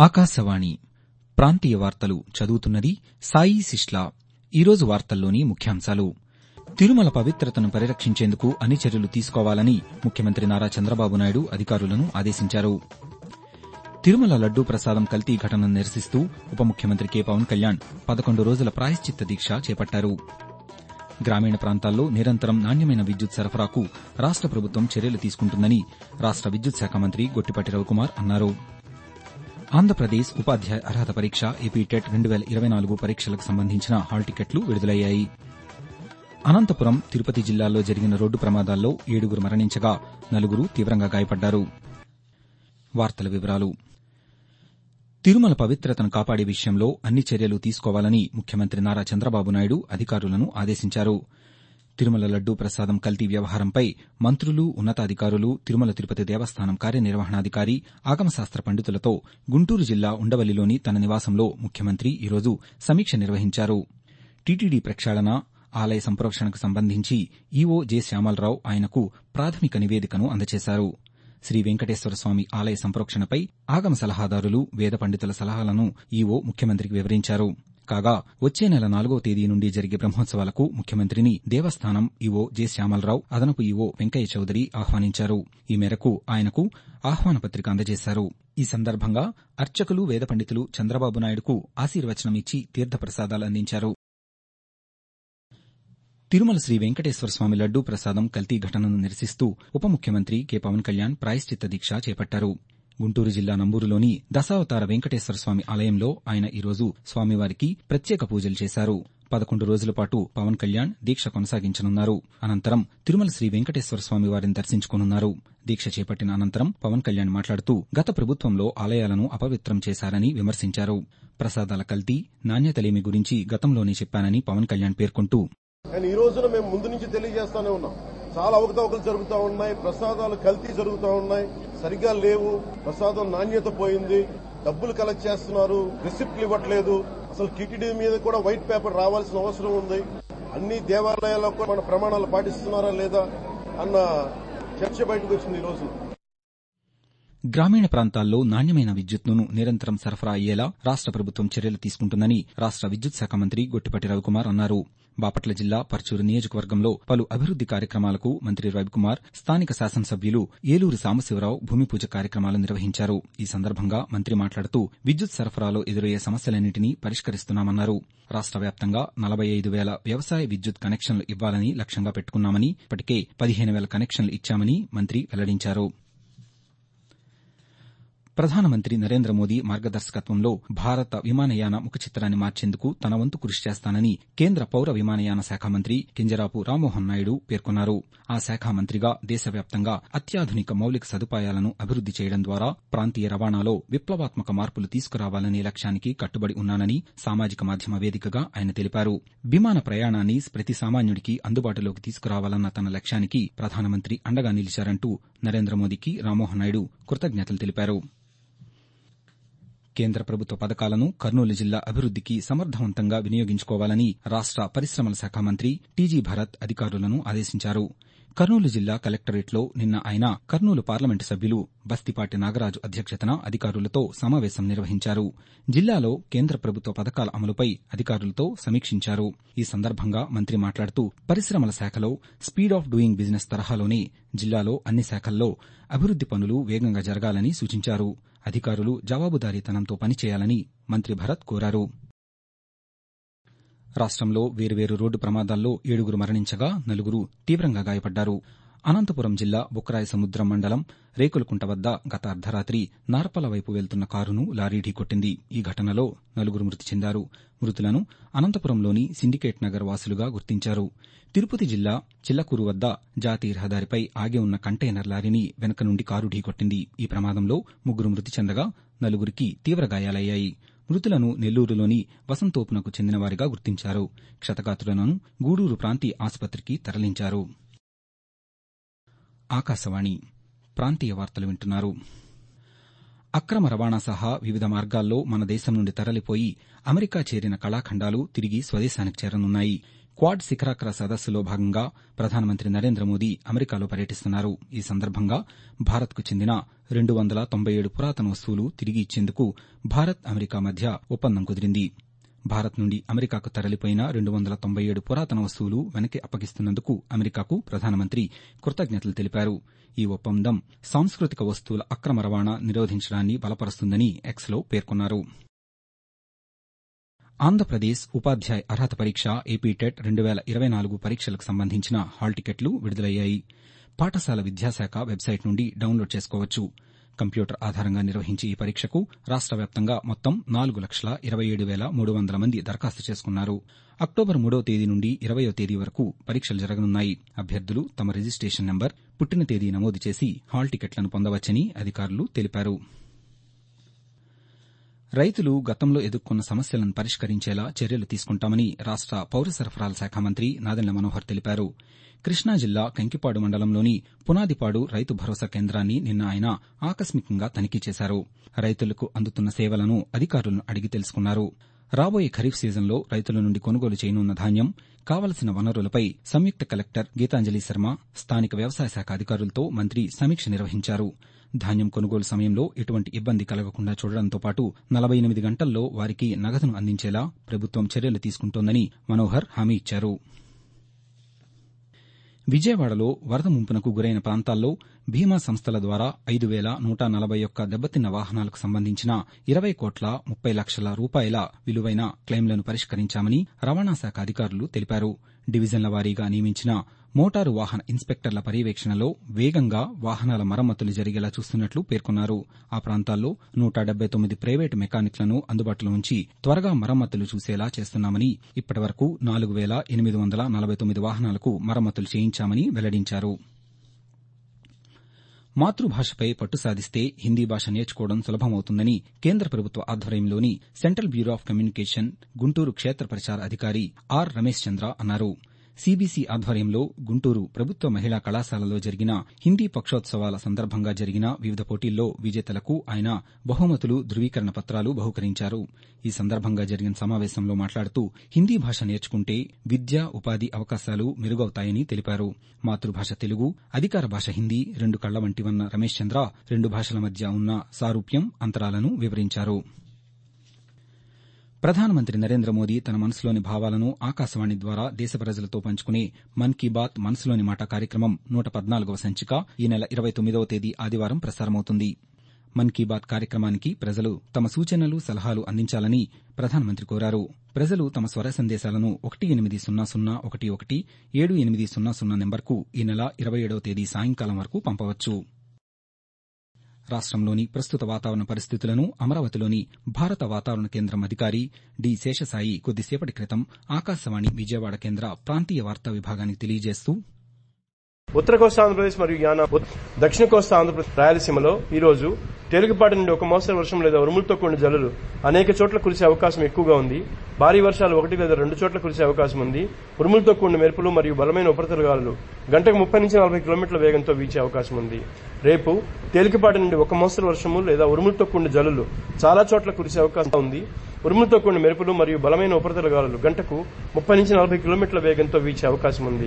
ఆకాశవాణి ప్రాంతీయ వార్తలు చదువుతున్నది సాయి సిష్లా ఈరోజు వార్తల్లోని ముఖ్యాంశాలు తిరుమల పవిత్రతను పరిరక్షించేందుకు అన్ని చర్యలు తీసుకోవాలని ముఖ్యమంత్రి నారా చంద్రబాబు నాయుడు అధికారులను ఆదేశించారు తిరుమల లడ్డూ ప్రసాదం కల్తీ ఘటనను నిరసిస్తూ ఉప ముఖ్యమంత్రి కె పవన్ కళ్యాణ్ పదకొండు రోజుల ప్రాయశ్చిత్త దీక్ష చేపట్టారు గ్రామీణ ప్రాంతాల్లో నిరంతరం నాణ్యమైన విద్యుత్ సరఫరాకు రాష్ట ప్రభుత్వం చర్యలు తీసుకుంటుందని రాష్ట విద్యుత్ శాఖ మంత్రి గొట్టిపాటి రవికుమార్ అన్నారు ఆంధ్రప్రదేశ్ ఉపాధ్యాయ అర్హత పరీక్ష ఏపీటెట్ రెండు వేల ఇరవై నాలుగు పరీక్షలకు సంబంధించిన హాల్ టికెట్లు విడుదలయ్యాయి అనంతపురం తిరుపతి జిల్లాల్లో జరిగిన రోడ్డు ప్రమాదాల్లో ఏడుగురు మరణించగా నలుగురు తీవ్రంగా గాయపడ్డారు వార్తల వివరాలు తిరుమల పవిత్రతను కాపాడే విషయంలో అన్ని చర్యలు తీసుకోవాలని ముఖ్యమంత్రి నారా చంద్రబాబు నాయుడు అధికారులను ఆదేశించారు తిరుమల లడ్డూ ప్రసాదం కల్తీ వ్యవహారంపై మంత్రులు ఉన్నతాధికారులు తిరుమల తిరుపతి దేవస్థానం కార్యనిర్వహణాధికారి ఆగమశాస్త్ర పండితులతో గుంటూరు జిల్లా ఉండవల్లిలోని తన నివాసంలో ముఖ్యమంత్రి ఈరోజు సమీక్ష నిర్వహించారు టీటీడీ ప్రక్షాళన ఆలయ సంప్రోక్షణకు సంబంధించి ఈవో జె శ్యామలరావు ఆయనకు ప్రాథమిక నివేదికను అందజేశారు శ్రీ వెంకటేశ్వర స్వామి ఆలయ సంప్రోక్షణపై ఆగమ సలహాదారులు వేద పండితుల సలహాలను ఈవో ముఖ్యమంత్రికి వివరించారు కాగా వచ్చే నెల నాలుగో తేదీ నుండి జరిగే బ్రహ్మోత్సవాలకు ముఖ్యమంత్రిని దేవస్థానం ఈవో జె శ్యామలరావు అదనపు ఈవో వెంకయ్య చౌదరి ఆహ్వానించారు ఈ మేరకు ఆయనకు ఆహ్వాన పత్రిక అందజేశారు ఈ సందర్భంగా అర్చకులు వేద పండితులు చంద్రబాబు నాయుడుకు ఆశీర్వచనం ఇచ్చి తీర్థప్రసాదాలు అందించారు తిరుమల శ్రీ వెంకటేశ్వర స్వామి లడ్డూ ప్రసాదం కల్తీ ఘటనను నిరసిస్తూ ఉప ముఖ్యమంత్రి కె పవన్ కళ్యాణ్ ప్రాయశ్చిత్త దీక్ష చేపట్టారు గుంటూరు జిల్లా నంబూరులోని దశావతార వెంకటేశ్వర స్వామి ఆలయంలో ఆయన ఈరోజు స్వామివారికి ప్రత్యేక పూజలు చేశారు పదకొండు రోజుల పాటు పవన్ కళ్యాణ్ దీక్ష కొనసాగించనున్నారు అనంతరం తిరుమల శ్రీ వెంకటేశ్వర స్వామి వారిని దర్శించుకోనున్నారు దీక్ష చేపట్టిన అనంతరం పవన్ కళ్యాణ్ మాట్లాడుతూ గత ప్రభుత్వంలో ఆలయాలను అపవిత్రం చేశారని విమర్శించారు ప్రసాదాల కల్తీ నాణ్యతలేమి గురించి గతంలోనే చెప్పానని పవన్ కళ్యాణ్ పేర్కొంటూ కానీ ఈ రోజున మేము ముందు నుంచి తెలియజేస్తానే ఉన్నాం చాలా అవకతవకలు జరుగుతూ ఉన్నాయి ప్రసాదాలు కల్తీ జరుగుతూ ఉన్నాయి సరిగ్గా లేవు ప్రసాదం నాణ్యత పోయింది డబ్బులు కలెక్ట్ చేస్తున్నారు రిసిప్ట్లు ఇవ్వట్లేదు అసలు టీటీడీ మీద కూడా వైట్ పేపర్ రావాల్సిన అవసరం ఉంది అన్ని దేవాలయాల్లో కూడా మన ప్రమాణాలు పాటిస్తున్నారా లేదా అన్న చర్చ బయటకు వచ్చింది ఈ రోజున గ్రామీణ ప్రాంతాల్లో నాణ్యమైన విద్యుత్తును నిరంతరం సరఫరా అయ్యేలా రాష్ట ప్రభుత్వం చర్యలు తీసుకుంటుందని రాష్ట విద్యుత్ శాఖ మంత్రి గొట్టిపాటి రవికుమార్ అన్నారు బాపట్ల జిల్లా పర్చూరు నియోజకవర్గంలో పలు అభివృద్ది కార్యక్రమాలకు మంత్రి రవికుమార్ స్థానిక శాసనసభ్యులు ఏలూరు సాంబశివరావు భూమి పూజ కార్యక్రమాలు నిర్వహించారు ఈ సందర్భంగా మంత్రి మాట్లాడుతూ విద్యుత్ సరఫరాలో ఎదురయ్యే సమస్యలన్నింటినీ పరిష్కరిస్తున్నామన్నారు రాష్ట వ్యాప్తంగా నలభై ఐదు వేల వ్యవసాయ విద్యుత్ కనెక్షన్లు ఇవ్వాలని లక్ష్యంగా పెట్టుకున్నామని ఇప్పటికే పదిహేను వేల కనెక్షన్లు ఇచ్చామని మంత్రి వెల్లడించారు ప్రధానమంత్రి నరేంద్ర మోదీ మార్గదర్శకత్వంలో భారత విమానయాన ముఖ చిత్రాన్ని మార్చేందుకు తన వంతు కృషి చేస్తానని కేంద్ర పౌర విమానయాన శాఖ మంత్రి కింజరాపు రామ్మోహన్ నాయుడు పేర్కొన్నారు ఆ శాఖ మంత్రిగా దేశవ్యాప్తంగా అత్యాధునిక మౌలిక సదుపాయాలను అభివృద్ది చేయడం ద్వారా ప్రాంతీయ రవాణాలో విప్లవాత్మక మార్పులు తీసుకురావాలనే లక్ష్యానికి కట్టుబడి ఉన్నానని సామాజిక మాధ్యమ వేదికగా ఆయన తెలిపారు విమాన ప్రయాణాన్ని ప్రతి సామాన్యుడికి అందుబాటులోకి తీసుకురావాలన్న తన లక్ష్యానికి ప్రధానమంత్రి అండగా నిలిచారంటూ నరేంద్ర మోదీకి రామ్మోహన్ నాయుడు కృతజ్ఞతలు తెలిపారు కేంద్ర ప్రభుత్వ పథకాలను కర్నూలు జిల్లా అభివృద్దికి సమర్థవంతంగా వినియోగించుకోవాలని రాష్ట పరిశ్రమల శాఖ మంత్రి టీజీ భరత్ అధికారులను ఆదేశించారు కర్నూలు జిల్లా కలెక్టరేట్లో నిన్న ఆయన కర్నూలు పార్లమెంటు సభ్యులు బస్తిపాటి నాగరాజు అధ్యక్షతన అధికారులతో సమావేశం నిర్వహించారు జిల్లాలో కేంద్ర ప్రభుత్వ పథకాల అమలుపై అధికారులతో సమీక్షించారు ఈ సందర్భంగా మంత్రి మాట్లాడుతూ పరిశ్రమల శాఖలో స్పీడ్ ఆఫ్ డూయింగ్ బిజినెస్ తరహాలోనే జిల్లాలో అన్ని శాఖల్లో అభివృద్ది పనులు వేగంగా జరగాలని సూచించారు అధికారులు జవాబుదారీతనంతో పనిచేయాలని మంత్రి భరత్ కోరారు రాష్టంలో వేర్వేరు రోడ్డు ప్రమాదాల్లో ఏడుగురు మరణించగా నలుగురు తీవ్రంగా గాయపడ్డారు అనంతపురం జిల్లా బుక్కరాయ సముద్రం మండలం రేకులకుంట వద్ద గత అర్ధరాత్రి నార్పల వైపు వెళ్తున్న కారును లారీ ఢీకొట్టింది ఈ ఘటనలో నలుగురు మృతి చెందారు మృతులను అనంతపురంలోని సిండికేట్ నగర్ వాసులుగా గుర్తించారు తిరుపతి జిల్లా చిల్లకూరు వద్ద జాతీయ రహదారిపై ఆగి ఉన్న కంటైనర్ లారీని వెనక నుండి కారు ఢీకొట్టింది ఈ ప్రమాదంలో ముగ్గురు మృతి చెందగా నలుగురికి తీవ్ర గాయాలయ్యాయి మృతులను నెల్లూరులోని వసంతోపునకు చెందినవారిగా గుర్తించారు క్షతగాతులను గూడూరు ప్రాంతీయ ఆసుపత్రికి తరలించారు ఆకాశవాణి ప్రాంతీయ వార్తలు వింటున్నారు అక్రమ రవాణా సహా వివిధ మార్గాల్లో మన దేశం నుండి తరలిపోయి అమెరికా చేరిన కళాఖండాలు తిరిగి స్వదేశానికి చేరనున్నాయి క్వాడ్ శిఖరాగ్ర సదస్సులో భాగంగా ప్రధానమంత్రి నరేంద్ర మోదీ అమెరికాలో పర్యటిస్తున్నారు ఈ సందర్భంగా భారత్కు చెందిన రెండు వందల తొంభై ఏడు పురాతన వస్తువులు తిరిగి ఇచ్చేందుకు భారత్ అమెరికా మధ్య ఒప్పందం కుదిరింది భారత్ నుండి అమెరికాకు తరలిపోయిన రెండు వందల తొంభై ఏడు పురాతన వస్తువులు వెనక్కి అప్పగిస్తున్నందుకు అమెరికాకు ప్రధానమంత్రి కృతజ్ఞతలు తెలిపారు ఈ ఒప్పందం సాంస్కృతిక వస్తువుల అక్రమ రవాణా నిరోధించడాన్ని బలపరుస్తుందని ఎక్స్లో పేర్కొన్నారు ఆంధ్రప్రదేశ్ ఉపాధ్యాయ అర్హత పరీక్ష ఏపీటెట్ రెండు వేల ఇరవై నాలుగు పరీక్షలకు సంబంధించిన హాల్ టికెట్లు విడుదలయ్యాయి పాఠశాల విద్యాశాఖ వెబ్సైట్ నుండి డౌన్లోడ్ చేసుకోవచ్చు కంప్యూటర్ ఆధారంగా నిర్వహించే ఈ పరీక్షకు రాష్ట వ్యాప్తంగా మొత్తం నాలుగు లక్షల ఇరవై ఏడు వేల మూడు వందల మంది దరఖాస్తు చేసుకున్నారు అక్టోబర్ మూడవ తేదీ నుండి ఇరవయో తేదీ వరకు పరీక్షలు జరగనున్నాయి అభ్యర్థులు తమ రిజిస్టేషన్ నంబర్ పుట్టిన తేదీ నమోదు చేసి హాల్ టికెట్లను పొందవచ్చని అధికారులు తెలిపారు రైతులు గతంలో ఎదుర్కొన్న సమస్యలను పరిష్కరించేలా చర్యలు తీసుకుంటామని రాష్ట పౌర సరఫరాల శాఖ మంత్రి నాదెండ్ల మనోహర్ తెలిపారు కృష్ణా జిల్లా కంకిపాడు మండలంలోని పునాదిపాడు రైతు భరోసా కేంద్రాన్ని నిన్న ఆయన ఆకస్మికంగా తనిఖీ చేశారు రైతులకు అందుతున్న సేవలను అధికారులను అడిగి తెలుసుకున్నారు రాబోయే ఖరీఫ్ సీజన్లో రైతుల నుండి కొనుగోలు చేయనున్న ధాన్యం కావలసిన వనరులపై సంయుక్త కలెక్టర్ గీతాంజలి శర్మ స్థానిక వ్యవసాయ శాఖ అధికారులతో మంత్రి సమీక్ష నిర్వహించారు ధాన్యం కొనుగోలు సమయంలో ఎటువంటి ఇబ్బంది కలగకుండా చూడడంతో పాటు నలభై ఎనిమిది గంటల్లో వారికి నగదును అందించేలా ప్రభుత్వం చర్యలు తీసుకుంటోందని మనోహర్ హామీ ఇచ్చారు విజయవాడలో వరద ముంపునకు గురైన ప్రాంతాల్లో బీమా సంస్థల ద్వారా ఐదు వేల నూట నలభై ఒక్క దెబ్బతిన్న వాహనాలకు సంబంధించిన ఇరవై కోట్ల ముప్పై లక్షల రూపాయల విలువైన క్లెయిమ్లను పరిష్కరించామని రవాణా శాఖ అధికారులు తెలిపారు డివిజన్ల వారీగా నియమించిన మోటారు వాహన ఇన్స్పెక్టర్ల పర్యవేక్షణలో వేగంగా వాహనాల మరమ్మతులు జరిగేలా చూస్తున్నట్లు పేర్కొన్నారు ఆ ప్రాంతాల్లో నూట డెబ్బై తొమ్మిది ప్రైవేటు మెకానిక్లను అందుబాటులో ఉంచి త్వరగా మరమ్మతులు చూసేలా చేస్తున్నామని ఇప్పటివరకు నాలుగు వేల ఎనిమిది వందల నలభై తొమ్మిది వాహనాలకు మరమ్మతులు చేయించామని వెల్లడించారు మాతృభాషపై పట్టు సాధిస్తే హిందీ భాష నేర్చుకోవడం సులభమవుతుందని కేంద్ర ప్రభుత్వ ఆధ్వర్యంలోని central bureau of communication Guntur క్షేత్ర ప్రచార అధికారి ఆర్ రమేష్ చంద్ర అన్నారు సీబీసీ ఆధ్వర్యంలో గుంటూరు ప్రభుత్వ మహిళా కళాశాలలో జరిగిన హిందీ పక్షోత్సవాల సందర్భంగా జరిగిన వివిధ పోటీల్లో విజేతలకు ఆయన బహుమతులు ధృవీకరణ పత్రాలు బహుకరించారు ఈ సందర్భంగా జరిగిన సమావేశంలో మాట్లాడుతూ హిందీ భాష నేర్చుకుంటే విద్య ఉపాధి అవకాశాలు మెరుగవుతాయని తెలిపారు మాతృభాష తెలుగు అధికార భాష హిందీ రెండు కళ్ల వంటివన్న రమేష్ చంద్ర రెండు భాషల మధ్య ఉన్న సారూప్యం అంతరాలను వివరించారు ప్రధానమంత్రి నరేంద్ర మోదీ తన మనసులోని భావాలను ఆకాశవాణి ద్వారా దేశ ప్రజలతో పంచుకునే మన్ కీ బాత్ మనసులోని మాట కార్యక్రమం నూట పద్నాలుగవ సంచిక ఈ నెల ఇరవై తొమ్మిదవ తేదీ ఆదివారం ప్రసారమవుతుంది మన్ కీ బాత్ కార్యక్రమానికి ప్రజలు తమ సూచనలు సలహాలు అందించాలని ప్రధానమంత్రి కోరారు ప్రజలు తమ స్వర సందేశాలను ఒకటి ఎనిమిది సున్నా సున్నా ఒకటి ఒకటి ఏడు ఎనిమిది సున్నా సున్నా నెంబర్కు ఈ నెల ఇరవై ఏడవ తేదీ సాయంకాలం వరకు పంపవచ్చు రాష్టంలోని ప్రస్తుత వాతావరణ పరిస్థితులను అమరావతిలోని భారత వాతావరణ కేంద్రం అధికారి డి శేషసాయి కొద్దిసేపటి క్రితం ఆకాశవాణి విజయవాడ కేంద్ర ప్రాంతీయ వార్తా విభాగానికి తెలియజేస్తూ ఉత్తర కోస్తా ఆంధ్రప్రదేశ్ మరియు యానా దక్షిణ కోస్తా ఆంధ్రప్రదేశ్ రాయలసీమలో ఈ రోజు తేలికపాటి నుండి ఒక మోస్తరు వర్షం లేదా ఉరుములతో కూడిన జల్లులు అనేక చోట్ల కురిసే అవకాశం ఎక్కువగా ఉంది భారీ వర్షాలు ఒకటి లేదా రెండు చోట్ల కురిసే అవకాశం ఉంది ఉరుములతో కూడిన మెరుపులు మరియు బలమైన ఉపరితల గాలులు గంటకు ముప్పై నుంచి నలభై కిలోమీటర్ల వేగంతో వీచే అవకాశం ఉంది రేపు తేలికపాటి నుండి ఒక మోస్తరు వర్షము లేదా ఉరుములతో కూడిన జల్లులు చాలా చోట్ల కురిసే అవకాశం ఉంది ఉరుములతో కూడిన మెరుపులు మరియు బలమైన ఉపరితల గాలులు గంటకు ముప్పై నుంచి నలభై కిలోమీటర్ల వేగంతో వీచే అవకాశం ఉంది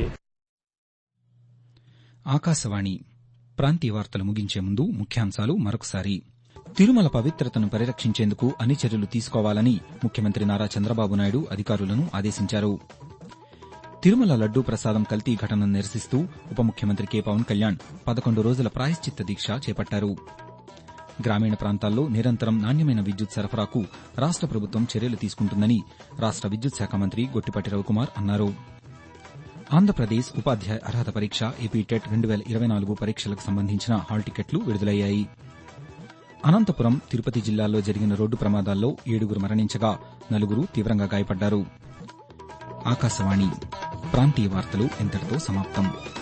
ఆకాశవాణి ప్రాంతీయ వార్తలు ముగించే ముందు ముఖ్యాంశాలు మరొకసారి తిరుమల పవిత్రతను పరిరక్షించేందుకు అన్ని చర్యలు తీసుకోవాలని ముఖ్యమంత్రి నారా చంద్రబాబు నాయుడు అధికారులను ఆదేశించారు తిరుమల లడ్డూ ప్రసాదం కల్తీ ఘటనను నిరసిస్తూ ఉప ముఖ్యమంత్రి కె పవన్ కళ్యాణ్ పదకొండు రోజుల ప్రాయశ్చిత్త దీక్ష చేపట్టారు గ్రామీణ ప్రాంతాల్లో నిరంతరం నాణ్యమైన విద్యుత్ సరఫరాకు రాష్ట ప్రభుత్వం చర్యలు తీసుకుంటుందని రాష్ట విద్యుత్ శాఖ మంత్రి గొట్టిపాటి రవికుమార్ అన్నారు ఆంధ్రప్రదేశ్ ఉపాధ్యాయ అర్హత పరీక్ష ఏపీటెట్ రెండు వేల ఇరవై నాలుగు పరీక్షలకు సంబంధించిన హాల్ టికెట్లు విడుదలయ్యాయి అనంతపురం తిరుపతి జిల్లాల్లో జరిగిన రోడ్డు ప్రమాదాల్లో ఏడుగురు మరణించగా నలుగురు తీవ్రంగా గాయపడ్డారు ఆకాశవాణి ప్రాంతీయ వార్తలు ఇంతటితో సమాప్తం